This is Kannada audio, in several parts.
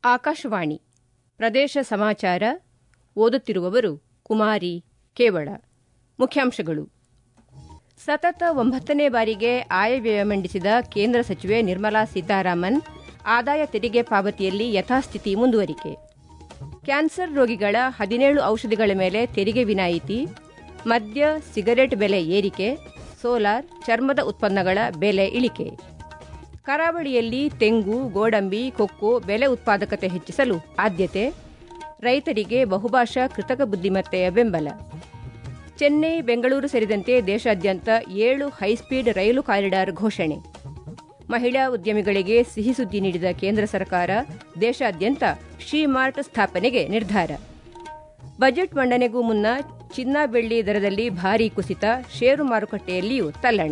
ಆಕಾಶವಾಣಿ ಪ್ರದೇಶ ಸಮಾಚಾರ ಓದುತ್ತಿರುವವರು ಕುಮಾರಿ ಕೇವಳ ಮುಖ್ಯಾಂಶಗಳು ಸತತ ಒಂಬತ್ತನೇ ಬಾರಿಗೆ ಆಯವ್ಯಯ ಮಂಡಿಸಿದ ಕೇಂದ್ರ ಸಚಿವೆ ನಿರ್ಮಲಾ ಸೀತಾರಾಮನ್ ಆದಾಯ ತೆರಿಗೆ ಪಾವತಿಯಲ್ಲಿ ಯಥಾಸ್ಥಿತಿ ಮುಂದುವರಿಕೆ ಕ್ಯಾನ್ಸರ್ ರೋಗಿಗಳ ಹದಿನೇಳು ಔಷಧಿಗಳ ಮೇಲೆ ತೆರಿಗೆ ವಿನಾಯಿತಿ ಮದ್ಯ ಸಿಗರೆಟ್ ಬೆಲೆ ಏರಿಕೆ ಸೋಲಾರ್ ಚರ್ಮದ ಉತ್ಪನ್ನಗಳ ಬೆಲೆ ಇಳಿಕೆ ಕರಾವಳಿಯಲ್ಲಿ ತೆಂಗು ಗೋಡಂಬಿ ಕೊಕ್ಕೋ ಬೆಲೆ ಉತ್ಪಾದಕತೆ ಹೆಚ್ಚಿಸಲು ಆದ್ಯತೆ ರೈತರಿಗೆ ಬಹುಭಾಷಾ ಕೃತಕ ಬುದ್ದಿಮತ್ತೆಯ ಬೆಂಬಲ ಚೆನ್ನೈ ಬೆಂಗಳೂರು ಸೇರಿದಂತೆ ದೇಶಾದ್ಯಂತ ಏಳು ಹೈಸ್ಪೀಡ್ ರೈಲು ಕಾರಿಡಾರ್ ಘೋಷಣೆ ಮಹಿಳಾ ಉದ್ಯಮಿಗಳಿಗೆ ಸಿಹಿ ಸುದ್ದಿ ನೀಡಿದ ಕೇಂದ್ರ ಸರ್ಕಾರ ದೇಶಾದ್ಯಂತ ಶಿ ಮಾರ್ಟ್ ಸ್ಥಾಪನೆಗೆ ನಿರ್ಧಾರ ಬಜೆಟ್ ಮಂಡನೆಗೂ ಮುನ್ನ ಚಿನ್ನ ಬೆಳ್ಳಿ ದರದಲ್ಲಿ ಭಾರೀ ಕುಸಿತ ಷೇರು ಮಾರುಕಟ್ಟೆಯಲ್ಲಿಯೂ ತಲ್ಲಣ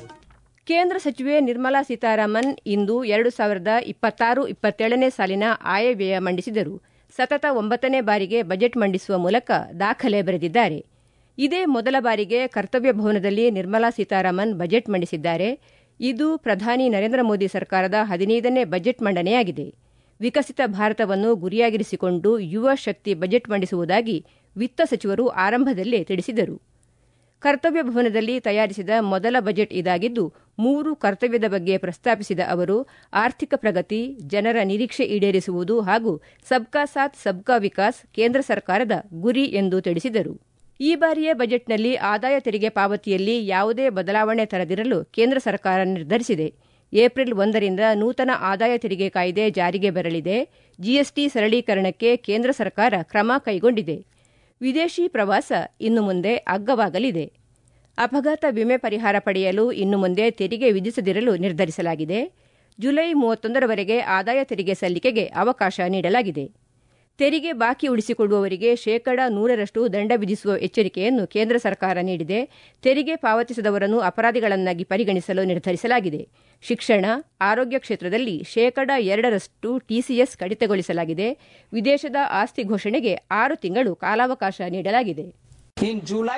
ಕೇಂದ್ರ ಸಚಿವೆ ನಿರ್ಮಲಾ ಸೀತಾರಾಮನ್ ಇಂದು ಎರಡು ಸಾವಿರದ ಇಪ್ಪತ್ತಾರು ಇಪ್ಪತ್ತೇಳನೇ ಸಾಲಿನ ಆಯವ್ಯಯ ಮಂಡಿಸಿದರು ಸತತ ಒಂಬತ್ತನೇ ಬಾರಿಗೆ ಬಜೆಟ್ ಮಂಡಿಸುವ ಮೂಲಕ ದಾಖಲೆ ಬರೆದಿದ್ದಾರೆ ಇದೇ ಮೊದಲ ಬಾರಿಗೆ ಕರ್ತವ್ಯ ಭವನದಲ್ಲಿ ನಿರ್ಮಲಾ ಸೀತಾರಾಮನ್ ಬಜೆಟ್ ಮಂಡಿಸಿದ್ದಾರೆ ಇದು ಪ್ರಧಾನಿ ನರೇಂದ್ರ ಮೋದಿ ಸರ್ಕಾರದ ಹದಿನೈದನೇ ಬಜೆಟ್ ಮಂಡನೆಯಾಗಿದೆ ವಿಕಸಿತ ಭಾರತವನ್ನು ಗುರಿಯಾಗಿರಿಸಿಕೊಂಡು ಯುವ ಶಕ್ತಿ ಬಜೆಟ್ ಮಂಡಿಸುವುದಾಗಿ ವಿತ್ತ ಸಚಿವರು ಆರಂಭದಲ್ಲೇ ತಿಳಿಸಿದರು ಕರ್ತವ್ಯ ಭವನದಲ್ಲಿ ತಯಾರಿಸಿದ ಮೊದಲ ಬಜೆಟ್ ಇದಾಗಿದ್ದು ಮೂರು ಕರ್ತವ್ಯದ ಬಗ್ಗೆ ಪ್ರಸ್ತಾಪಿಸಿದ ಅವರು ಆರ್ಥಿಕ ಪ್ರಗತಿ ಜನರ ನಿರೀಕ್ಷೆ ಈಡೇರಿಸುವುದು ಹಾಗೂ ಸಬ್ಕಾ ಸಾಥ್ ಸಬ್ಕಾ ವಿಕಾಸ್ ಕೇಂದ್ರ ಸರ್ಕಾರದ ಗುರಿ ಎಂದು ತಿಳಿಸಿದರು ಈ ಬಾರಿಯ ಬಜೆಟ್ನಲ್ಲಿ ಆದಾಯ ತೆರಿಗೆ ಪಾವತಿಯಲ್ಲಿ ಯಾವುದೇ ಬದಲಾವಣೆ ತರದಿರಲು ಕೇಂದ್ರ ಸರ್ಕಾರ ನಿರ್ಧರಿಸಿದೆ ಏಪ್ರಿಲ್ ಒಂದರಿಂದ ನೂತನ ಆದಾಯ ತೆರಿಗೆ ಕಾಯ್ದೆ ಜಾರಿಗೆ ಬರಲಿದೆ ಜಿಎಸ್ಟಿ ಸರಳೀಕರಣಕ್ಕೆ ಕೇಂದ್ರ ಸರ್ಕಾರ ಕ್ರಮ ಕೈಗೊಂಡಿದೆ ವಿದೇಶಿ ಪ್ರವಾಸ ಇನ್ನು ಮುಂದೆ ಅಗ್ಗವಾಗಲಿದೆ ಅಪಘಾತ ವಿಮೆ ಪರಿಹಾರ ಪಡೆಯಲು ಇನ್ನು ಮುಂದೆ ತೆರಿಗೆ ವಿಧಿಸದಿರಲು ನಿರ್ಧರಿಸಲಾಗಿದೆ ಜುಲೈ ಮೂವತ್ತೊಂದರವರೆಗೆ ಆದಾಯ ತೆರಿಗೆ ಸಲ್ಲಿಕೆಗೆ ಅವಕಾಶ ನೀಡಲಾಗಿದೆ ತೆರಿಗೆ ಬಾಕಿ ಉಳಿಸಿಕೊಳ್ಳುವವರಿಗೆ ಶೇಕಡ ನೂರರಷ್ಟು ದಂಡ ವಿಧಿಸುವ ಎಚ್ಚರಿಕೆಯನ್ನು ಕೇಂದ್ರ ಸರ್ಕಾರ ನೀಡಿದೆ ತೆರಿಗೆ ಪಾವತಿಸದವರನ್ನು ಅಪರಾಧಿಗಳನ್ನಾಗಿ ಪರಿಗಣಿಸಲು ನಿರ್ಧರಿಸಲಾಗಿದೆ ಶಿಕ್ಷಣ ಆರೋಗ್ಯ ಕ್ಷೇತ್ರದಲ್ಲಿ ಶೇಕಡ ಎರಡರಷ್ಟು ಟಿಸಿಎಸ್ ಕಡಿತಗೊಳಿಸಲಾಗಿದೆ ವಿದೇಶದ ಆಸ್ತಿ ಘೋಷಣೆಗೆ ಆರು ತಿಂಗಳು ಕಾಲಾವಕಾಶ ನೀಡಲಾಗಿದೆ In July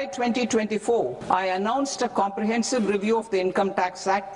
2024, I announced a comprehensive review of the Income Tax Act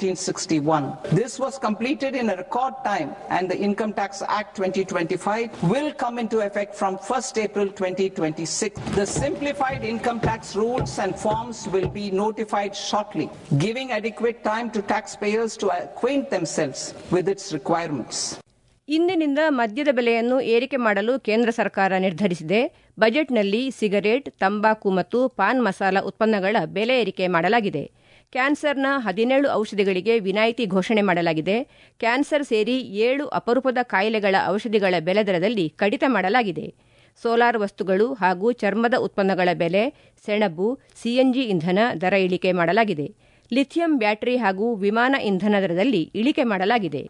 1961. This was completed in a record time and the Income Tax Act 2025 will come into effect from 1st April 2026. The simplified income tax rules and forms will be notified shortly, giving adequate time to taxpayers to acquaint themselves with its requirements. ಇಂದಿನಿಂದ ಮದ್ಯದ ಬೆಲೆಯನ್ನು ಏರಿಕೆ ಮಾಡಲು ಕೇಂದ್ರ ಸರ್ಕಾರ ನಿರ್ಧರಿಸಿದೆ ಬಜೆಟ್ನಲ್ಲಿ ಸಿಗರೇಟ್ ತಂಬಾಕು ಮತ್ತು ಪಾನ್ ಮಸಾಲ ಉತ್ಪನ್ನಗಳ ಬೆಲೆ ಏರಿಕೆ ಮಾಡಲಾಗಿದೆ ಕ್ಯಾನ್ಸರ್ನ ಹದಿನೇಳು ಔಷಧಿಗಳಿಗೆ ವಿನಾಯಿತಿ ಘೋಷಣೆ ಮಾಡಲಾಗಿದೆ ಕ್ಯಾನ್ಸರ್ ಸೇರಿ ಏಳು ಅಪರೂಪದ ಕಾಯಿಲೆಗಳ ಔಷಧಿಗಳ ಬೆಲೆ ದರದಲ್ಲಿ ಕಡಿತ ಮಾಡಲಾಗಿದೆ ಸೋಲಾರ್ ವಸ್ತುಗಳು ಹಾಗೂ ಚರ್ಮದ ಉತ್ಪನ್ನಗಳ ಬೆಲೆ ಸೆಣಬು ಸಿಎನ್ಜಿ ಇಂಧನ ದರ ಇಳಿಕೆ ಮಾಡಲಾಗಿದೆ ಲಿಥಿಯಂ ಬ್ಯಾಟರಿ ಹಾಗೂ ವಿಮಾನ ಇಂಧನ ದರದಲ್ಲಿ ಇಳಿಕೆ ಮಾಡಲಾಗಿದೆ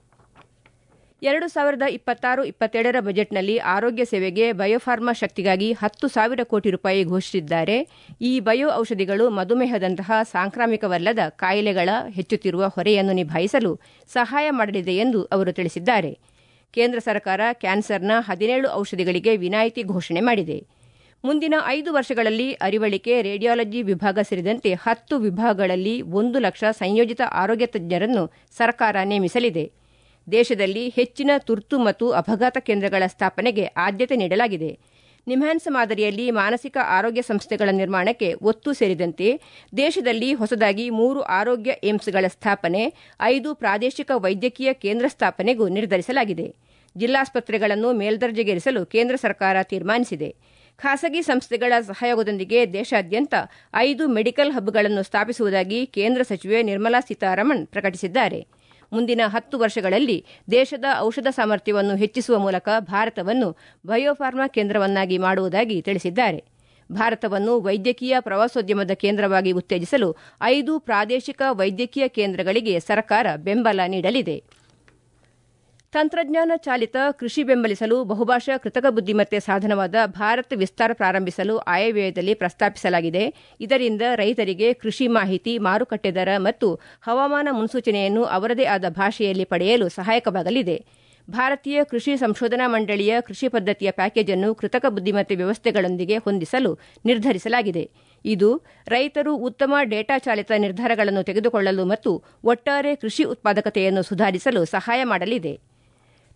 ಎರಡು ಸಾವಿರದ ಇಪ್ಪತ್ತಾರು ಇಪ್ಪತ್ತೇಳರ ಬಜೆಟ್ನಲ್ಲಿ ಆರೋಗ್ಯ ಸೇವೆಗೆ ಬಯೋಫಾರ್ಮಾ ಶಕ್ತಿಗಾಗಿ ಹತ್ತು ಸಾವಿರ ಕೋಟಿ ರೂಪಾಯಿ ಘೋಷಿಸಿದ್ದಾರೆ ಈ ಬಯೋ ಔಷಧಿಗಳು ಮಧುಮೇಹದಂತಹ ಸಾಂಕ್ರಾಮಿಕವಲ್ಲದ ಕಾಯಿಲೆಗಳ ಹೆಚ್ಚುತ್ತಿರುವ ಹೊರೆಯನ್ನು ನಿಭಾಯಿಸಲು ಸಹಾಯ ಮಾಡಲಿದೆ ಎಂದು ಅವರು ತಿಳಿಸಿದ್ದಾರೆ ಕೇಂದ್ರ ಸರ್ಕಾರ ಕ್ಯಾನ್ಸರ್ನ ಹದಿನೇಳು ಔಷಧಿಗಳಿಗೆ ವಿನಾಯಿತಿ ಘೋಷಣೆ ಮಾಡಿದೆ ಮುಂದಿನ ಐದು ವರ್ಷಗಳಲ್ಲಿ ಅರಿವಳಿಕೆ ರೇಡಿಯಾಲಜಿ ವಿಭಾಗ ಸೇರಿದಂತೆ ಹತ್ತು ವಿಭಾಗಗಳಲ್ಲಿ ಒಂದು ಲಕ್ಷ ಸಂಯೋಜಿತ ಆರೋಗ್ಯ ತಜ್ಞರನ್ನು ಸರ್ಕಾರ ನೇಮಿಸಲಿದೆ ದೇಶದಲ್ಲಿ ಹೆಚ್ಚಿನ ತುರ್ತು ಮತ್ತು ಅಪಘಾತ ಕೇಂದ್ರಗಳ ಸ್ಥಾಪನೆಗೆ ಆದ್ಯತೆ ನೀಡಲಾಗಿದೆ ನಿಮ್ಹಾನ್ಸ್ ಮಾದರಿಯಲ್ಲಿ ಮಾನಸಿಕ ಆರೋಗ್ಯ ಸಂಸ್ಥೆಗಳ ನಿರ್ಮಾಣಕ್ಕೆ ಒತ್ತು ಸೇರಿದಂತೆ ದೇಶದಲ್ಲಿ ಹೊಸದಾಗಿ ಮೂರು ಆರೋಗ್ಯ ಏಮ್ಸ್ಗಳ ಸ್ಥಾಪನೆ ಐದು ಪ್ರಾದೇಶಿಕ ವೈದ್ಯಕೀಯ ಕೇಂದ್ರ ಸ್ಥಾಪನೆಗೂ ನಿರ್ಧರಿಸಲಾಗಿದೆ ಜಿಲ್ಲಾಸ್ಪತ್ರೆಗಳನ್ನು ಮೇಲ್ದರ್ಜೆಗೇರಿಸಲು ಕೇಂದ್ರ ಸರ್ಕಾರ ತೀರ್ಮಾನಿಸಿದೆ ಖಾಸಗಿ ಸಂಸ್ಥೆಗಳ ಸಹಯೋಗದೊಂದಿಗೆ ದೇಶಾದ್ಯಂತ ಐದು ಮೆಡಿಕಲ್ ಹಬ್ಗಳನ್ನು ಸ್ಥಾಪಿಸುವುದಾಗಿ ಕೇಂದ್ರ ಸಚಿವೆ ನಿರ್ಮಲಾ ಸೀತಾರಾಮನ್ ಪ್ರಕಟಿಸಿದ್ದಾರೆ ಮುಂದಿನ ಹತ್ತು ವರ್ಷಗಳಲ್ಲಿ ದೇಶದ ಔಷಧ ಸಾಮರ್ಥ್ಯವನ್ನು ಹೆಚ್ಚಿಸುವ ಮೂಲಕ ಭಾರತವನ್ನು ಬಯೋಫಾರ್ಮಾ ಕೇಂದ್ರವನ್ನಾಗಿ ಮಾಡುವುದಾಗಿ ತಿಳಿಸಿದ್ದಾರೆ ಭಾರತವನ್ನು ವೈದ್ಯಕೀಯ ಪ್ರವಾಸೋದ್ಯಮದ ಕೇಂದ್ರವಾಗಿ ಉತ್ತೇಜಿಸಲು ಐದು ಪ್ರಾದೇಶಿಕ ವೈದ್ಯಕೀಯ ಕೇಂದ್ರಗಳಿಗೆ ಸರ್ಕಾರ ಬೆಂಬಲ ನೀಡಲಿದೆ ತಂತ್ರಜ್ಞಾನ ಚಾಲಿತ ಕೃಷಿ ಬೆಂಬಲಿಸಲು ಬಹುಭಾಷಾ ಕೃತಕ ಬುದ್ದಿಮತ್ತೆ ಸಾಧನವಾದ ಭಾರತ್ ವಿಸ್ತಾರ ಪ್ರಾರಂಭಿಸಲು ಆಯವ್ಯಯದಲ್ಲಿ ಪ್ರಸ್ತಾಪಿಸಲಾಗಿದೆ ಇದರಿಂದ ರೈತರಿಗೆ ಕೃಷಿ ಮಾಹಿತಿ ಮಾರುಕಟ್ಟೆ ದರ ಮತ್ತು ಹವಾಮಾನ ಮುನ್ಸೂಚನೆಯನ್ನು ಅವರದೇ ಆದ ಭಾಷೆಯಲ್ಲಿ ಪಡೆಯಲು ಸಹಾಯಕವಾಗಲಿದೆ ಭಾರತೀಯ ಕೃಷಿ ಸಂಶೋಧನಾ ಮಂಡಳಿಯ ಕೃಷಿ ಪದ್ದತಿಯ ಪ್ಯಾಕೇಜ್ ಅನ್ನು ಕೃತಕ ಬುದ್ದಿಮತ್ತೆ ವ್ಯವಸ್ಥೆಗಳೊಂದಿಗೆ ಹೊಂದಿಸಲು ನಿರ್ಧರಿಸಲಾಗಿದೆ ಇದು ರೈತರು ಉತ್ತಮ ಡೇಟಾ ಚಾಲಿತ ನಿರ್ಧಾರಗಳನ್ನು ತೆಗೆದುಕೊಳ್ಳಲು ಮತ್ತು ಒಟ್ಟಾರೆ ಕೃಷಿ ಉತ್ಪಾದಕತೆಯನ್ನು ಸುಧಾರಿಸಲು ಸಹಾಯ ಮಾಡಲಿದೆ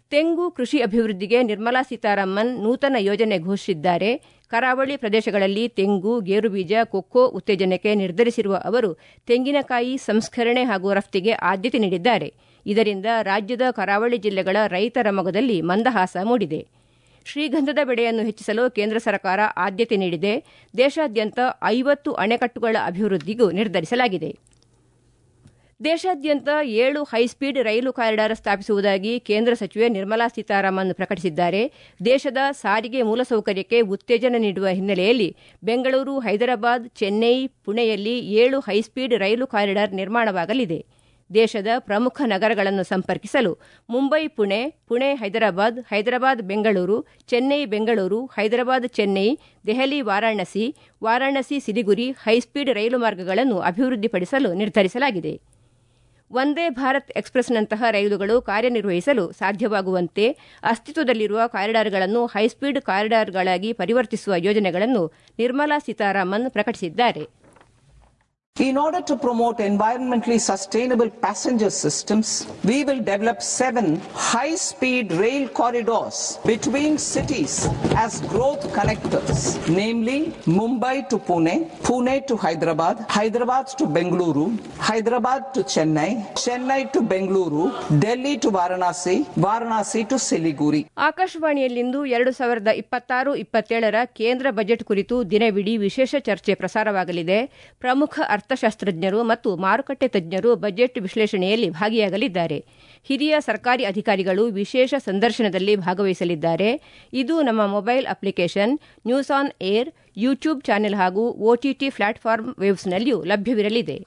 ತೆಂಗು ಕೃಷಿ ಅಭಿವೃದ್ಧಿಗೆ ನಿರ್ಮಲಾ ಸೀತಾರಾಮನ್ ನೂತನ ಯೋಜನೆ ಘೋಷಿಸಿದ್ದಾರೆ ಕರಾವಳಿ ಪ್ರದೇಶಗಳಲ್ಲಿ ತೆಂಗು ಗೇರುಬೀಜ ಕೊಕ್ಕೋ ಉತ್ತೇಜನಕ್ಕೆ ನಿರ್ಧರಿಸಿರುವ ಅವರು ತೆಂಗಿನಕಾಯಿ ಸಂಸ್ಕರಣೆ ಹಾಗೂ ರಫ್ತಿಗೆ ಆದ್ಯತೆ ನೀಡಿದ್ದಾರೆ ಇದರಿಂದ ರಾಜ್ಯದ ಕರಾವಳಿ ಜಿಲ್ಲೆಗಳ ರೈತರ ಮೊಗದಲ್ಲಿ ಮಂದಹಾಸ ಮೂಡಿದೆ ಶ್ರೀಗಂಧದ ಬೆಳೆಯನ್ನು ಹೆಚ್ಚಿಸಲು ಕೇಂದ್ರ ಸರ್ಕಾರ ಆದ್ಯತೆ ನೀಡಿದೆ ದೇಶಾದ್ಯಂತ ಐವತ್ತು ಅಣೆಕಟ್ಟುಗಳ ಅಭಿವೃದ್ಧಿಗೂ ನಿರ್ಧರಿಸಲಾಗಿದೆ ದೇಶಾದ್ಯಂತ ಏಳು ಹೈಸ್ಪೀಡ್ ರೈಲು ಕಾರಿಡಾರ್ ಸ್ಥಾಪಿಸುವುದಾಗಿ ಕೇಂದ್ರ ಸಚಿವೆ ನಿರ್ಮಲಾ ಸೀತಾರಾಮನ್ ಪ್ರಕಟಿಸಿದ್ದಾರೆ ದೇಶದ ಸಾರಿಗೆ ಮೂಲಸೌಕರ್ಯಕ್ಕೆ ಉತ್ತೇಜನ ನೀಡುವ ಹಿನ್ನೆಲೆಯಲ್ಲಿ ಬೆಂಗಳೂರು ಹೈದರಾಬಾದ್ ಚೆನ್ನೈ ಪುಣೆಯಲ್ಲಿ ಏಳು ಹೈಸ್ಪೀಡ್ ರೈಲು ಕಾರಿಡಾರ್ ನಿರ್ಮಾಣವಾಗಲಿದೆ ದೇಶದ ಪ್ರಮುಖ ನಗರಗಳನ್ನು ಸಂಪರ್ಕಿಸಲು ಮುಂಬೈ ಪುಣೆ ಪುಣೆ ಹೈದರಾಬಾದ್ ಹೈದರಾಬಾದ್ ಬೆಂಗಳೂರು ಚೆನ್ನೈ ಬೆಂಗಳೂರು ಹೈದರಾಬಾದ್ ಚೆನ್ನೈ ದೆಹಲಿ ವಾರಾಣಸಿ ವಾರಾಣಸಿ ಸಿಲಿಗುರಿ ಹೈಸ್ಪೀಡ್ ರೈಲು ಮಾರ್ಗಗಳನ್ನು ಅಭಿವೃದ್ಧಿಪಡಿಸಲು ನಿರ್ಧರಿಸಲಾಗಿದೆ ವಂದೇ ಭಾರತ್ ಎಕ್ಸ್ಪ್ರೆಸ್ನಂತಹ ರೈಲುಗಳು ಕಾರ್ಯನಿರ್ವಹಿಸಲು ಸಾಧ್ಯವಾಗುವಂತೆ ಅಸ್ತಿತ್ವದಲ್ಲಿರುವ ಕಾರಿಡಾರ್ಗಳನ್ನು ಹೈಸ್ಪೀಡ್ ಕಾರಿಡಾರ್ಗಳಾಗಿ ಪರಿವರ್ತಿಸುವ ಯೋಜನೆಗಳನ್ನು ನಿರ್ಮಲಾ ಸೀತಾರಾಮನ್ ಪ್ರಕಟಿಸಿದ್ದಾರೆ In order to promote environmentally sustainable passenger systems, we will develop seven high-speed rail corridors between cities as growth connectors, namely Mumbai to Pune, Pune to Hyderabad, Hyderabad to Bengaluru, Hyderabad to Chennai, Chennai to Bengaluru, Delhi to Varanasi, Varanasi to Siliguri. ಆಕಾಶವಾಣಿಯಲ್ಲಿಂದು ಎರಡು ಸಾವಿರದ ಇಪ್ಪತ್ತಾರು ಇಪ್ಪತ್ತೇಳರ ಕೇಂದ್ರ ಬಜೆಟ್ ಕುರಿತು ದಿನವಿಡೀ ವಿಶೇಷ ಚರ್ಚೆ ಪ್ರಸಾರವಾಗಲಿದೆ ಪ್ರಮುಖ ಅರ್ಥಶಾಸ್ತ್ರಜ್ಞರು ಮತ್ತು ಮಾರುಕಟ್ಟೆ ತಜ್ಞರು ಬಜೆಟ್ ವಿಶ್ಲೇಷಣೆಯಲ್ಲಿ ಭಾಗಿಯಾಗಲಿದ್ದಾರೆ ಹಿರಿಯ ಸರ್ಕಾರಿ ಅಧಿಕಾರಿಗಳು ವಿಶೇಷ ಸಂದರ್ಶನದಲ್ಲಿ ಭಾಗವಹಿಸಲಿದ್ದಾರೆ ಇದು ನಮ್ಮ mobile application news on air YouTube channel ಹಾಗೂ ಒಟಿಟಿ ಪ್ಲಾಟ್ಫಾರ್ಮ್ ವೆಬ್ಸ್ನಲ್ಲಿಯೂ ಲಭ್ಯವಿರಲಿದೆ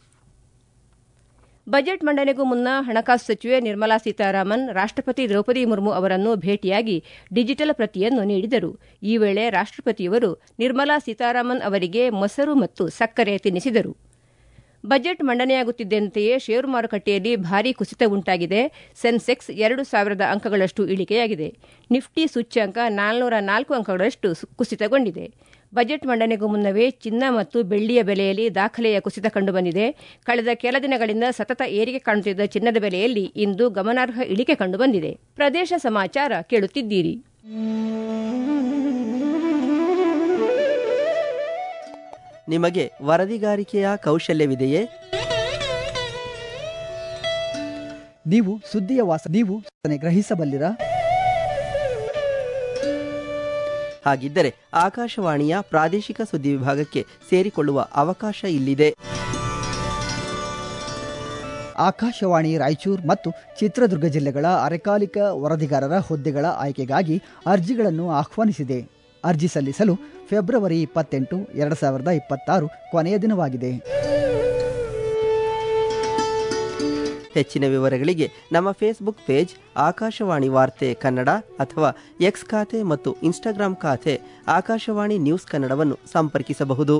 ಬಜೆಟ್ ಮಂಡನೆಗೂ ಮುನ್ನ ಹಣಕಾಸು ಸಚಿವೆ ನಿರ್ಮಲಾ ಸೀತಾರಾಮನ್ ರಾಷ್ಟಪತಿ ದ್ರೌಪದಿ ಮುರ್ಮು ಅವರನ್ನು ಭೇಟಿಯಾಗಿ ಡಿಜಿಟಲ್ ಪ್ರತಿಯನ್ನು ನೀಡಿದರು ಈ ವೇಳೆ ರಾಷ್ಟಪತಿಯವರು ನಿರ್ಮಲಾ ಸೀತಾರಾಮನ್ ಅವರಿಗೆ ಮೊಸರು ಮತ್ತು ಸಕ್ಕರೆ ತಿನ್ನಿಸಿದರು ಬಜೆಟ್ ಮಂಡನೆಯಾಗುತ್ತಿದ್ದಂತೆಯೇ ಷೇರು ಮಾರುಕಟ್ಟೆಯಲ್ಲಿ ಭಾರೀ ಕುಸಿತ ಉಂಟಾಗಿದೆ ಸೆನ್ಸೆಕ್ಸ್ ಎರಡು ಸಾವಿರದ ಅಂಕಗಳಷ್ಟು ಇಳಿಕೆಯಾಗಿದೆ ನಿಫ್ಟಿ ಸೂಚ್ಯಂಕ ನಾಲ್ನೂರ ನಾಲ್ಕು ಅಂಕಗಳಷ್ಟು ಕುಸಿತಗೊಂಡಿದೆ ಬಜೆಟ್ ಮಂಡನೆಗೂ ಮುನ್ನವೇ ಚಿನ್ನ ಮತ್ತು ಬೆಳ್ಳಿಯ ಬೆಲೆಯಲ್ಲಿ ದಾಖಲೆಯ ಕುಸಿತ ಕಂಡುಬಂದಿದೆ ಕಳೆದ ಕೆಲ ದಿನಗಳಿಂದ ಸತತ ಏರಿಕೆ ಕಾಣುತ್ತಿದ್ದ ಚಿನ್ನದ ಬೆಲೆಯಲ್ಲಿ ಇಂದು ಗಮನಾರ್ಹ ಇಳಿಕೆ ಕಂಡುಬಂದಿದೆ ಪ್ರದೇಶ ಸಮಾಚಾರ ಕೇಳುತ್ತಿದ್ದೀರಿ ನಿಮಗೆ ವರದಿಗಾರಿಕೆಯ ಕೌಶಲ್ಯವಿದೆಯೇ ನೀವು ಸುದ್ದಿಯ ವಾಸ ನೀವು ಗ್ರಹಿಸಬಲ್ಲಿರಾ ಹಾಗಿದ್ದರೆ ಆಕಾಶವಾಣಿಯ ಪ್ರಾದೇಶಿಕ ಸುದ್ದಿ ವಿಭಾಗಕ್ಕೆ ಸೇರಿಕೊಳ್ಳುವ ಅವಕಾಶ ಇಲ್ಲಿದೆ ಆಕಾಶವಾಣಿ ರಾಯಚೂರು ಮತ್ತು ಚಿತ್ರದುರ್ಗ ಜಿಲ್ಲೆಗಳ ಅರೆಕಾಲಿಕ ವರದಿಗಾರರ ಹುದ್ದೆಗಳ ಆಯ್ಕೆಗಾಗಿ ಅರ್ಜಿಗಳನ್ನು ಆಹ್ವಾನಿಸಿದೆ ಅರ್ಜಿ ಸಲ್ಲಿಸಲು ಫೆಬ್ರವರಿ ಇಪ್ಪತ್ತೆಂಟು ಎರಡು ಸಾವಿರದ ಇಪ್ಪತ್ತಾರು ಕೊನೆಯ ದಿನವಾಗಿದೆ ಹೆಚ್ಚಿನ ವಿವರಗಳಿಗೆ ನಮ್ಮ ಫೇಸ್ಬುಕ್ ಪೇಜ್ ಆಕಾಶವಾಣಿ ವಾರ್ತೆ ಕನ್ನಡ ಅಥವಾ ಎಕ್ಸ್ ಖಾತೆ ಮತ್ತು ಇನ್ಸ್ಟಾಗ್ರಾಂ ಖಾತೆ ಆಕಾಶವಾಣಿ ನ್ಯೂಸ್ ಕನ್ನಡವನ್ನು ಸಂಪರ್ಕಿಸಬಹುದು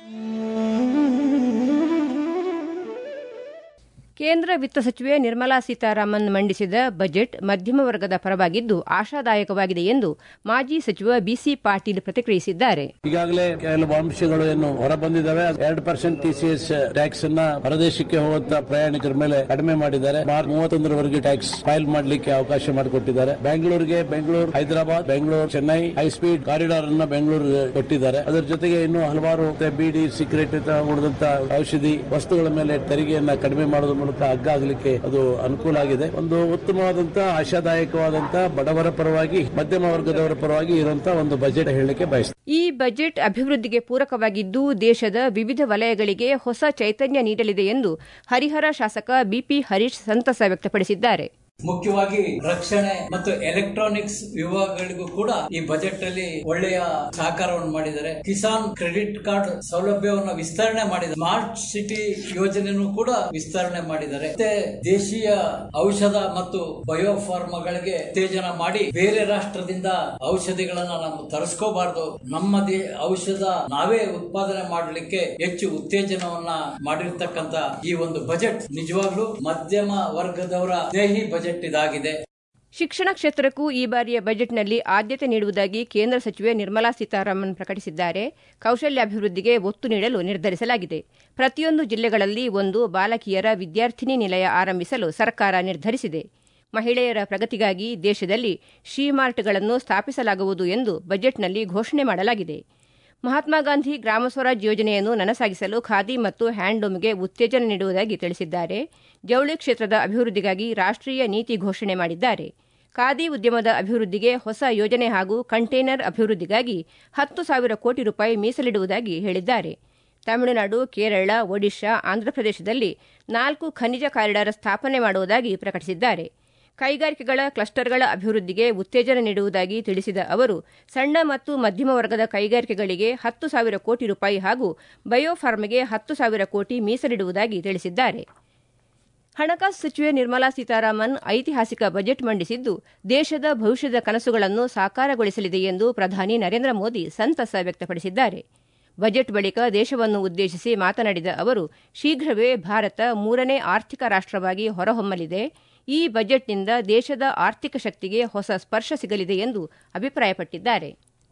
ಕೇಂದ್ರ ವಿತ್ತ ಸಚಿವೆ ನಿರ್ಮಲಾ ಸೀತಾರಾಮನ್ ಮಂಡಿಸಿದ ಬಜೆಟ್ ಮಧ್ಯಮ ವರ್ಗದ ಪರವಾಗಿದ್ದು ಆಶಾದಾಯಕವಾಗಿದೆ ಎಂದು ಮಾಜಿ ಸಚಿವ ಬಿಸಿ ಪಾಟೀಲ್ ಪ್ರತಿಕ್ರಿಯಿಸಿದ್ದಾರೆ ಈಗಾಗಲೇ ಕೆಲವು ಅಂಶಗಳು ಏನು ಹೊರ ಬಂದಿದ್ದಾವೆ ಎರಡು ಪರ್ಸೆಂಟ್ ಟಿಸಿಎಸ್ ಟ್ಯಾಕ್ಸ್ ಅನ್ನ ಹೊರದೇಶಕ್ಕೆ ಹೋಗುವಂತ ಪ್ರಯಾಣಿಕರ ಮೇಲೆ ಕಡಿಮೆ ಮಾಡಿದ್ದಾರೆ ಮಾರ್ಚ್ ಮೂವತ್ತೊಂದರವರೆಗೆ ಟ್ಯಾಕ್ಸ್ ಫೈಲ್ ಮಾಡಲಿಕ್ಕೆ ಅವಕಾಶ ಮಾಡಿಕೊಟ್ಟಿದ್ದಾರೆ ಬೆಂಗಳೂರಿಗೆ Bengaluru Hyderabad Bengaluru Chennai high speed corridor ಅನ್ನ ಬೆಂಗಳೂರು ಕೊಟ್ಟಿದ್ದಾರೆ ಅದರ ಜೊತೆಗೆ ಇನ್ನು ಹಲವಾರು ಬೀಡಿ ಸಿಗರೇಟ್ ಉಳಿದಂತ ಔಷಧಿ ವಸ್ತುಗಳ ಮೇಲೆ ತೆರಿಗೆಯನ್ನ ಕಡಿಮೆ ಮಾಡೋದ್ರ ಮೂಲಕ ಹಗ್ಗ ಆಗಲಿಕ್ಕೆ ಅದು ಅನುಕೂಲ ಆಗಿದೆ ಒಂದು ಉತ್ತಮವಾದಂತ ಆಶಾದಾಯಕವಾದಂತ ಬಡವರ ಪರವಾಗಿ ಮಧ್ಯಮ ವರ್ಗದವರ ಪರವಾಗಿ ಇರುವಂತಹ ಒಂದು ಬಜೆಟ್ ಹೇಳಲಿಕ್ಕೆ ಬಯಸ್ತೇನೆ ಈ ಬಜೆಟ್ ಅಭಿವೃದ್ಧಿಗೆ ಪೂರಕವಾಗಿದ್ದು ದೇಶದ ವಿವಿಧ ವಲಯಗಳಿಗೆ ಹೊಸ ಚೈತನ್ಯ ನೀಡಲಿದೆ ಎಂದು ಹರಿಹರ ಶಾಸಕ ಬಿಪಿ ಹರೀಶ್ ಸಂತಸ ವ್ಯಕ್ತಪಡಿಸಿದ್ದಾರೆ ಮುಖ್ಯವಾಗಿ ರಕ್ಷಣೆ ಮತ್ತು ಎಲೆಕ್ಟ್ರಾನಿಕ್ಸ್ ವಿಭಾಗಗಳಿಗೂ ಕೂಡ ಈ ಬಜೆಟ್ ಅಲ್ಲಿ ಒಳ್ಳೆಯ ಸಹಕಾರವನ್ನು ಮಾಡಿದ್ದಾರೆ ಕಿಸಾನ್ ಕ್ರೆಡಿಟ್ ಕಾರ್ಡ್ ಸೌಲಭ್ಯವನ್ನು ವಿಸ್ತರಣೆ ಮಾಡಿದ್ದಾರೆ ಸ್ಮಾರ್ಟ್ ಸಿಟಿ ಯೋಜನೆಯನ್ನು ಕೂಡ ವಿಸ್ತರಣೆ ಮಾಡಿದ್ದಾರೆ ಮತ್ತೆ ದೇಶೀಯ ಔಷಧ ಮತ್ತು ಬಯೋಫಾರ್ಮಗಳಿಗೆ ಉತ್ತೇಜನ ಮಾಡಿ ಬೇರೆ ರಾಷ್ಟ್ರದಿಂದ ಔಷಧಿಗಳನ್ನ ನಾವು ತರಿಸ್ಕೋಬಾರ್ದು ನಮ್ಮ ದೇ ಔಷಧ ನಾವೇ ಉತ್ಪಾದನೆ ಮಾಡಲಿಕ್ಕೆ ಹೆಚ್ಚು ಉತ್ತೇಜನವನ್ನ ಮಾಡಿರ್ತಕ್ಕಂತ ಈ ಒಂದು ಬಜೆಟ್ ನಿಜವಾಗ್ಲೂ ಮಧ್ಯಮ ವರ್ಗದವರ ಸ್ನೇಹಿ ಬಜೆಟ್ ಇದಾಗಿದೆ ಶಿಕ್ಷಣ ಕ್ಷೇತ್ರಕ್ಕೂ ಈ ಬಾರಿಯ ಬಜೆಟ್ನಲ್ಲಿ ಆದ್ಯತೆ ನೀಡುವುದಾಗಿ ಕೇಂದ್ರ ಸಚಿವೆ ನಿರ್ಮಲಾ ಸೀತಾರಾಮನ್ ಪ್ರಕಟಿಸಿದ್ದಾರೆ ಕೌಶಲ್ಯಾಭಿವೃದ್ಧಿಗೆ ಒತ್ತು ನೀಡಲು ನಿರ್ಧರಿಸಲಾಗಿದೆ ಪ್ರತಿಯೊಂದು ಜಿಲ್ಲೆಗಳಲ್ಲಿ ಒಂದು ಬಾಲಕಿಯರ ವಿದ್ಯಾರ್ಥಿನಿ ನಿಲಯ ಆರಂಭಿಸಲು ಸರ್ಕಾರ ನಿರ್ಧರಿಸಿದೆ ಮಹಿಳೆಯರ ಪ್ರಗತಿಗಾಗಿ ದೇಶದಲ್ಲಿ ಶ್ರೀಮಾರ್ಟ್ಗಳನ್ನು ಸ್ಥಾಪಿಸಲಾಗುವುದು ಎಂದು ಬಜೆಟ್ನಲ್ಲಿ ಘೋಷಣೆ ಮಾಡಲಾಗಿದೆ ಮಹಾತ್ಮ ಗಾಂಧಿ ಗ್ರಾಮ ಸ್ವರಾಜ್ ಯೋಜನೆಯನ್ನು ನನಸಾಗಿಸಲು ಖಾದಿ ಮತ್ತು ಹ್ಯಾಂಡ್ಲೂಮ್ಗೆ ಉತ್ತೇಜನ ನೀಡುವುದಾಗಿ ತಿಳಿಸಿದ್ದಾರೆ ಜವಳಿ ಕ್ಷೇತ್ರದ ಅಭಿವೃದ್ಧಿಗಾಗಿ ರಾಷ್ಟೀಯ ನೀತಿ ಘೋಷಣೆ ಮಾಡಿದ್ದಾರೆ ಖಾದಿ ಉದ್ಯಮದ ಅಭಿವೃದ್ಧಿಗೆ ಹೊಸ ಯೋಜನೆ ಹಾಗೂ ಕಂಟೈನರ್ ಅಭಿವೃದ್ಧಿಗಾಗಿ ಹತ್ತು ಸಾವಿರ ಕೋಟಿ ರೂಪಾಯಿ ಮೀಸಲಿಡುವುದಾಗಿ ಹೇಳಿದ್ದಾರೆ ತಮಿಳುನಾಡು ಕೇರಳ ಒಡಿಶಾ ಆಂಧ್ರಪ್ರದೇಶದಲ್ಲಿ ನಾಲ್ಕು ಖನಿಜ ಕಾರಿಡಾರ್ ಸ್ಥಾಪನೆ ಮಾಡುವುದಾಗಿ ಪ್ರಕಟಿಸಿದ್ದಾರೆ ಕೈಗಾರಿಕೆಗಳ ಕ್ಲಸ್ಟರ್ಗಳ ಅಭಿವೃದ್ಧಿಗೆ ಉತ್ತೇಜನ ನೀಡುವುದಾಗಿ ತಿಳಿಸಿದ ಅವರು ಸಣ್ಣ ಮತ್ತು ಮಧ್ಯಮ ವರ್ಗದ ಕೈಗಾರಿಕೆಗಳಿಗೆ ಹತ್ತು ಸಾವಿರ ಕೋಟಿ ರೂಪಾಯಿ ಹಾಗೂ ಬಯೋಫಾರ್ಮ್ಗೆ ಹತ್ತು ಸಾವಿರ ಕೋಟಿ ಮೀಸಲಿಡುವುದಾಗಿ ತಿಳಿಸಿದ್ದಾರೆ ಹಣಕಾಸು ಸಚಿವೆ ನಿರ್ಮಲಾ ಸೀತಾರಾಮನ್ ಐತಿಹಾಸಿಕ ಬಜೆಟ್ ಮಂಡಿಸಿದ್ದು ದೇಶದ ಭವಿಷ್ಯದ ಕನಸುಗಳನ್ನು ಸಾಕಾರಗೊಳಿಸಲಿದೆ ಎಂದು ಪ್ರಧಾನಿ ನರೇಂದ್ರ ಮೋದಿ ಸಂತಸ ವ್ಯಕ್ತಪಡಿಸಿದ್ದಾರೆ ಬಜೆಟ್ ಬಳಿಕ ದೇಶವನ್ನು ಉದ್ದೇಶಿಸಿ ಮಾತನಾಡಿದ ಅವರು ಶೀಘ್ರವೇ ಭಾರತ ಮೂರನೇ ಆರ್ಥಿಕ ರಾಷ್ಟವಾಗಿ ಹೊರಹೊಮ್ಮಲಿದೆ ಈ ಬಜೆಟ್ನಿಂದ ದೇಶದ ಆರ್ಥಿಕ ಶಕ್ತಿಗೆ ಹೊಸ ಸ್ಪರ್ಶ ಸಿಗಲಿದೆ ಎಂದು ಅಭಿಪ್ರಾಯಪಟ್ಟಿದ್ದಾರೆ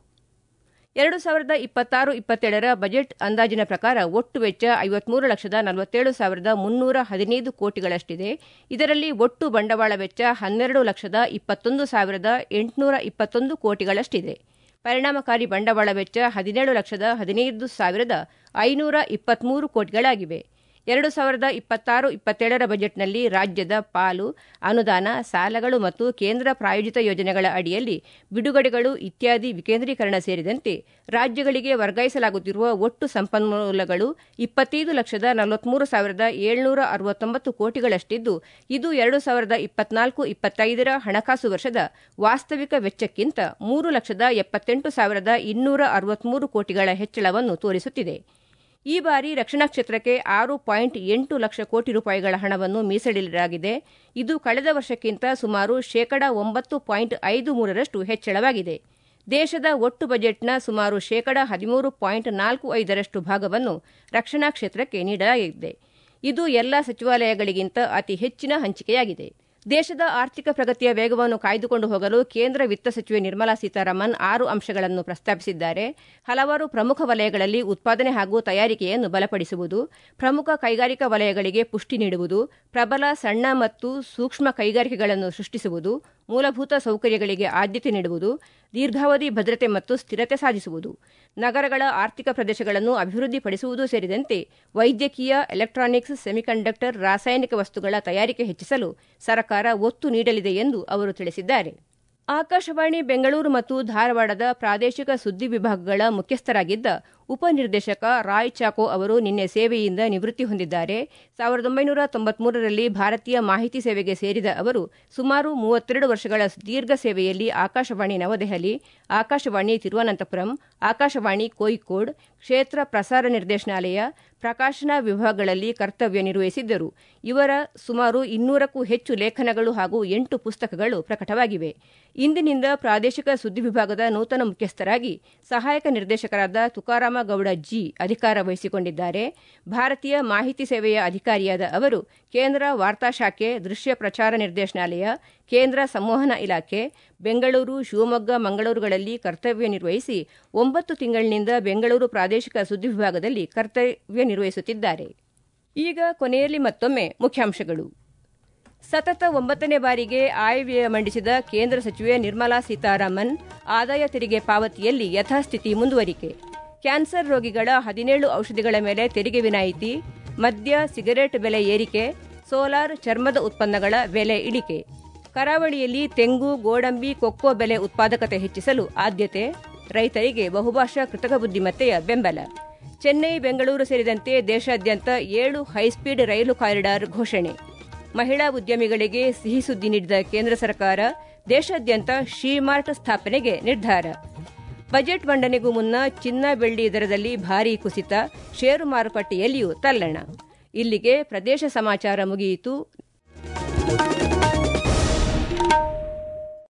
ಎರಡು ಸಾವಿರದ ಇಪ್ಪತ್ತಾರು ಇಪ್ಪತ್ತೇಳರ ಬಜೆಟ್ ಅಂದಾಜಿನ ಪ್ರಕಾರ ಒಟ್ಟು ವೆಚ್ಚ ಐವತ್ಮೂರು ಲಕ್ಷದ ನಲವತ್ತೇಳು ಸಾವಿರದ ಮುನ್ನೂರ ಹದಿನೈದು ಕೋಟಿಗಳಷ್ಟಿದೆ ಇದರಲ್ಲಿ ಒಟ್ಟು ಬಂಡವಾಳ ವೆಚ್ಚ ಹನ್ನೆರಡು ಲಕ್ಷದ ಇಪ್ಪತ್ತೊಂದು ಸಾವಿರದ ಎಂಟುನೂರ ಇಪ್ಪತ್ತೊಂದು ಕೋಟಿಗಳಷ್ಟಿದೆ ಪರಿಣಾಮಕಾರಿ ಬಂಡವಾಳ ವೆಚ್ಚ ಹದಿನೇಳು ಲಕ್ಷದ ಹದಿನೈದು ಸಾವಿರದ ಐನೂರ ಇಪ್ಪತ್ಮೂರು ಕೋಟಿಗಳಾಗಿವೆ ಎರಡು ಸಾವಿರದ ಇಪ್ಪತ್ತಾರು ಇಪ್ಪತ್ತೇಳರ ಬಜೆಟ್ನಲ್ಲಿ ರಾಜ್ಯದ ಪಾಲು ಅನುದಾನ ಸಾಲಗಳು ಮತ್ತು ಕೇಂದ್ರ ಪ್ರಾಯೋಜಿತ ಯೋಜನೆಗಳ ಅಡಿಯಲ್ಲಿ ಬಿಡುಗಡೆಗಳು ಇತ್ಯಾದಿ ವಿಕೇಂದ್ರೀಕರಣ ಸೇರಿದಂತೆ ರಾಜ್ಯಗಳಿಗೆ ವರ್ಗಾಯಿಸಲಾಗುತ್ತಿರುವ ಒಟ್ಟು ಸಂಪನ್ಮೂಲಗಳು ಇಪ್ಪತ್ತೈದು ಲಕ್ಷದ ನಲವತ್ಮೂರು ಸಾವಿರದ ಏಳ್ನೂರ ಅರವತ್ತೊಂಬತ್ತು ಕೋಟಿಗಳಷ್ಟಿದ್ದು ಇದು ಎರಡು ಸಾವಿರದ ಇಪ್ಪತ್ನಾಲ್ಕು ಇಪ್ಪತ್ತೈದರ ಹಣಕಾಸು ವರ್ಷದ ವಾಸ್ತವಿಕ ವೆಚ್ಚಕ್ಕಿಂತ ಮೂರು ಲಕ್ಷದ ಎಪ್ಪತ್ತೆಂಟು ಸಾವಿರದ ಇನ್ನೂರ ಅರವತ್ಮೂರು ಕೋಟಿಗಳ ಹೆಚ್ಚಳವನ್ನು ತೋರಿಸುತ್ತಿದೆ ಈ ಬಾರಿ ರಕ್ಷಣಾ ಕ್ಷೇತ್ರಕ್ಕೆ ಆರು ಪಾಯಿಂಟ್ ಎಂಟು ಲಕ್ಷ ಕೋಟಿ ರೂಪಾಯಿಗಳ ಹಣವನ್ನು ಮೀಸಲಿಡಲಾಗಿದೆ ಇದು ಕಳೆದ ವರ್ಷಕ್ಕಿಂತ ಸುಮಾರು ಶೇಕಡ ಒಂಬತ್ತು ಪಾಯಿಂಟ್ ಐದು ಮೂರರಷ್ಟು ಹೆಚ್ಚಳವಾಗಿದೆ ದೇಶದ ಒಟ್ಟು ಬಜೆಟ್ನ ಸುಮಾರು ಶೇಕಡ ಹದಿಮೂರು ಪಾಯಿಂಟ್ ನಾಲ್ಕು ಐದರಷ್ಟು ಭಾಗವನ್ನು ರಕ್ಷಣಾ ಕ್ಷೇತ್ರಕ್ಕೆ ನೀಡಲಾಗಿದೆ ಇದು ಎಲ್ಲ ಸಚಿವಾಲಯಗಳಿಗಿಂತ ಅತಿ ಹೆಚ್ಚಿನ ಹಂಚಿಕೆಯಾಗಿದೆ ದೇಶದ ಆರ್ಥಿಕ ಪ್ರಗತಿಯ ವೇಗವನ್ನು ಕಾಯ್ದುಕೊಂಡು ಹೋಗಲು ಕೇಂದ್ರ ವಿತ್ತ ಸಚಿವೆ ನಿರ್ಮಲಾ ಸೀತಾರಾಮನ್ ಆರು ಅಂಶಗಳನ್ನು ಪ್ರಸ್ತಾಪಿಸಿದ್ದಾರೆ ಹಲವಾರು ಪ್ರಮುಖ ವಲಯಗಳಲ್ಲಿ ಉತ್ಪಾದನೆ ಹಾಗೂ ತಯಾರಿಕೆಯನ್ನು ಬಲಪಡಿಸುವುದು ಪ್ರಮುಖ ಕೈಗಾರಿಕಾ ವಲಯಗಳಿಗೆ ಪುಷ್ಟಿ ನೀಡುವುದು ಪ್ರಬಲ ಸಣ್ಣ ಮತ್ತು ಸೂಕ್ಷ್ಮ ಕೈಗಾರಿಕೆಗಳನ್ನು ಸೃಷ್ಟಿಸುವುದು ಮೂಲಭೂತ ಸೌಕರ್ಯಗಳಿಗೆ ಆದ್ಯತೆ ನೀಡುವುದು ದೀರ್ಘಾವಧಿ ಭದ್ರತೆ ಮತ್ತು ಸ್ಥಿರತೆ ಸಾಧಿಸುವುದು ನಗರಗಳ ಆರ್ಥಿಕ ಪ್ರದೇಶಗಳನ್ನು ಅಭಿವೃದ್ಧಿಪಡಿಸುವುದು ಸೇರಿದಂತೆ ವೈದ್ಯಕೀಯ ಎಲೆಕ್ಟ್ರಾನಿಕ್ಸ್ ಸೆಮಿಕಂಡಕ್ಟರ್ ರಾಸಾಯನಿಕ ವಸ್ತುಗಳ ತಯಾರಿಕೆ ಹೆಚ್ಚಿಸಲು ಸರ್ಕಾರ ಒತ್ತು ನೀಡಲಿದೆ ಎಂದು ಅವರು ತಿಳಿಸಿದ್ದಾರೆ ಆಕಾಶವಾಣಿ ಬೆಂಗಳೂರು ಮತ್ತು ಧಾರವಾಡದ ಪ್ರಾದೇಶಿಕ ಸುದ್ದಿ ವಿಭಾಗಗಳ ಮುಖ್ಯಸ್ಥರಾಗಿದ್ದ ಉಪನಿರ್ದೇಶಕ ರಾಯ್ ಚಾಕೋ ಅವರು ನಿನ್ನೆ ಸೇವೆಯಿಂದ ನಿವೃತ್ತಿ ಹೊಂದಿದ್ದಾರೆ ಸಾವಿರದ ಒಂಬೈನೂರ ತೊಂಬತ್ಮೂರರಲ್ಲಿ ಭಾರತೀಯ ಮಾಹಿತಿ ಸೇವೆಗೆ ಸೇರಿದ ಅವರು ಸುಮಾರು ಮೂವತ್ತೆರಡು ವರ್ಷಗಳ ದೀರ್ಘ ಸೇವೆಯಲ್ಲಿ ಆಕಾಶವಾಣಿ ನವದೆಹಲಿ ಆಕಾಶವಾಣಿ ತಿರುವನಂತಪುರಂ ಆಕಾಶವಾಣಿ ಕೋಯಿಕೋಡ್ ಕ್ಷೇತ್ರ ಪ್ರಸಾರ ನಿರ್ದೇಶನಾಲಯ ಪ್ರಕಾಶನ ವಿಭಾಗಗಳಲ್ಲಿ ಕರ್ತವ್ಯ ನಿರ್ವಹಿಸಿದ್ದರು ಇವರ ಸುಮಾರು ಇನ್ನೂರಕ್ಕೂ ಹೆಚ್ಚು ಲೇಖನಗಳು ಹಾಗೂ ಎಂಟು ಪುಸ್ತಕಗಳು ಪ್ರಕಟವಾಗಿವೆ ಇಂದಿನಿಂದ ಪ್ರಾದೇಶಿಕ ಸುದ್ದಿ ವಿಭಾಗದ ನೂತನ ಮುಖ್ಯಸ್ಥರಾಗಿ ಸಹಾಯಕ ನಿರ್ದೇಶಕರಾದ ತುಕಾರಾಮ ಗೌಡ ಜಿ ಅಧಿಕಾರ ವಹಿಸಿಕೊಂಡಿದ್ದಾರೆ ಭಾರತೀಯ ಮಾಹಿತಿ ಸೇವೆಯ ಅಧಿಕಾರಿಯಾದ ಅವರು ಕೇಂದ್ರ ವಾರ್ತಾ ಶಾಖೆ ದೃಶ್ಯ ಪ್ರಚಾರ ನಿರ್ದೇಶನಾಲಯ ಕೇಂದ್ರ ಸಂವಹನ ಇಲಾಖೆ ಬೆಂಗಳೂರು ಶಿವಮೊಗ್ಗ ಮಂಗಳೂರುಗಳಲ್ಲಿ ಕರ್ತವ್ಯ ನಿರ್ವಹಿಸಿ ಒಂಬತ್ತು ತಿಂಗಳಿನಿಂದ ಬೆಂಗಳೂರು ಪ್ರಾದೇಶಿಕ ಸುದ್ದಿ ವಿಭಾಗದಲ್ಲಿ ಕರ್ತವ್ಯ ನಿರ್ವಹಿಸುತ್ತಿದ್ದಾರೆ ಈಗ ಕೊನೆಯಲ್ಲಿ ಮತ್ತೊಮ್ಮೆ ಮುಖ್ಯಾಂಶಗಳು ಸತತ ಒಂಬತ್ತನೇ ಬಾರಿಗೆ ಆಯವ್ಯಯ ಮಂಡಿಸಿದ ಕೇಂದ್ರ ಸಚಿವೆ ನಿರ್ಮಲಾ ಸೀತಾರಾಮನ್ ಆದಾಯ ತೆರಿಗೆ ಪಾವತಿಯಲ್ಲಿ ಯಥಾಸ್ಥಿತಿ ಮುಂದುವರಿಕೆ ಕ್ಯಾನ್ಸರ್ ರೋಗಿಗಳ ಹದಿನೇಳು ಔಷಧಿಗಳ ಮೇಲೆ ತೆರಿಗೆ ವಿನಾಯಿತಿ ಮದ್ಯ ಸಿಗರೆಟ್ ಬೆಲೆ ಏರಿಕೆ ಸೋಲಾರ್ ಚರ್ಮದ ಉತ್ಪನ್ನಗಳ ಬೆಲೆ ಇಳಿಕೆ ಕರಾವಳಿಯಲ್ಲಿ ತೆಂಗು ಗೋಡಂಬಿ ಕೊಕ್ಕೋ ಬೆಲೆ ಉತ್ಪಾದಕತೆ ಹೆಚ್ಚಿಸಲು ಆದ್ಯತೆ ರೈತರಿಗೆ ಬಹುಭಾಷಾ ಕೃತಕ ಬುದ್ದಿಮತ್ತೆಯ ಬೆಂಬಲ ಚೆನ್ನೈ ಬೆಂಗಳೂರು ಸೇರಿದಂತೆ ದೇಶಾದ್ಯಂತ ಏಳು ಹೈಸ್ಪೀಡ್ ರೈಲು ಕಾರಿಡಾರ್ ಘೋಷಣೆ ಮಹಿಳಾ ಉದ್ಯಮಿಗಳಿಗೆ ಸಿಹಿ ಸುದ್ದಿ ನೀಡಿದ ಕೇಂದ್ರ ಸರ್ಕಾರ ದೇಶಾದ್ಯಂತ ಶೀಮಾರ್ಟ್ ಸ್ಥಾಪನೆಗೆ ನಿರ್ಧಾರ ಬಜೆಟ್ ಮಂಡನೆಗೂ ಮುನ್ನ ಚಿನ್ನ ಬೆಳ್ಳಿ ದರದಲ್ಲಿ ಭಾರೀ ಕುಸಿತ ಷೇರು ಮಾರುಕಟ್ಟೆಯಲ್ಲಿಯೂ ತಲ್ಲಣ ಇಲ್ಲಿಗೆ ಪ್ರದೇಶ ಸಮಾಚಾರ ಮುಗಿಯಿತು